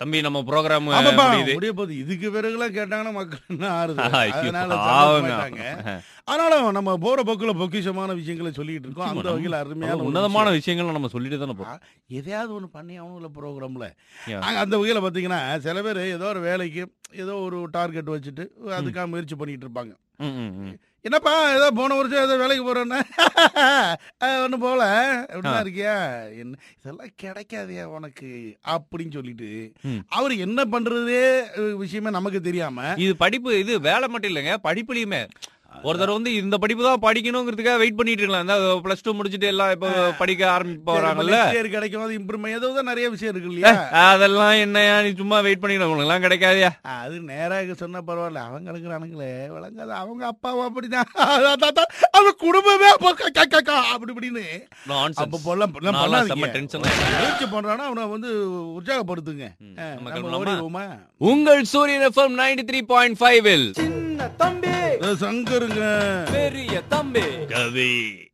தம்பி நம்ம ப்ரோக்ராம் ஆமாப்பா, முடியுது முடிய போகுது இதுக்கு பிறகுலாம் கேட்டாங்கன்னா மக்கள் என்ன ஆறுது ஐயோ, அதனால பாவங்க. சந்தோஷமாயிட்டாங்க. ஆனாலும் நம்ம போற போக்குல பொக்கிஷமான விஷயங்களை சொல்லிட்டு இருக்கோம் அந்த நிச்சயமா. வகையில அருமையான ஒரு உன்னதமான விஷயம். விஷயங்கள் நம்ம சொல்லிட்டு தானே போறோம் எதையாவது ஒண்ணு பண்ணி ஆகணும்ல ப்ரோக்ராம்ல Yeah. அந்த வகையில பாத்தீங்கன்னா சில பேர் ஏதோ ஒரு வேலைக்கு ஏதோ ஒரு டார்கெட் வச்சுட்டு அதுக்காக முயற்சி பண்ணிட்டு இருப்பாங்க ம், ம், ம். என்னப்பா ஏதோ போன வருஷம் ஏதோ வேலைக்கு போறேன்னா ஒன்றும் போகல எப்படிதான் இருக்கியா என்ன இதெல்லாம் கிடைக்காதயா உனக்கு அப்படின்னு சொல்லிட்டு ம். அவர் என்ன பண்றதே அஹ், விஷயமே நமக்கு தெரியாம இது படிப்பு இது வேலை மட்டும் இல்லைங்க படிப்புலயுமே ஒருத்தர் வந்து இந்த படிப்பு தான் படிக்கணுங்கிறதுக்காக வெயிட் பண்ணிட்டு இருக்கலாம் இந்த பிளஸ் டூ முடிச்சுட்டு எல்லாம் இப்ப படிக்க ஆரம்பிச்சு போறாங்கல்ல சரி கிடைக்கும் அது இம்ப்ரூவ்மெண்ட் ஏதோ தான் நிறைய விஷயம் இருக்கு இல்லையா அதெல்லாம் என்னையா நீ சும்மா வெயிட் பண்ணிக்கலாம் உனக்கு எல்லாம் கிடைக்காதயா அது நேராக சொன்னா பரவாயில்ல அவங்க இருக்கிறானுங்களே வழங்காத அவங்க அப்பாவும் அப்படிதான் அதான், அதான், அதான். அவங்க குடும்பமே அப்ப க- க- க- க- அப்படி இப்படின்னு அப்ப Nonsense. போலாம் போலாம் நான்லாம் செம்ம பண்ணாதீங்க. tension ஆயிட்டேன். முயற்சி பண்றானா அவனை வந்து உற்சாகப்படுத்துங்க ம், அஹ், நம்ம நம்ம கிளம்பலாமா? ஓடிடுவோமா உங்கள் Suryan FM ninety three point five சின்ன தம்பி அஹ், சங்கருங்க பெரிய தம்பி கவி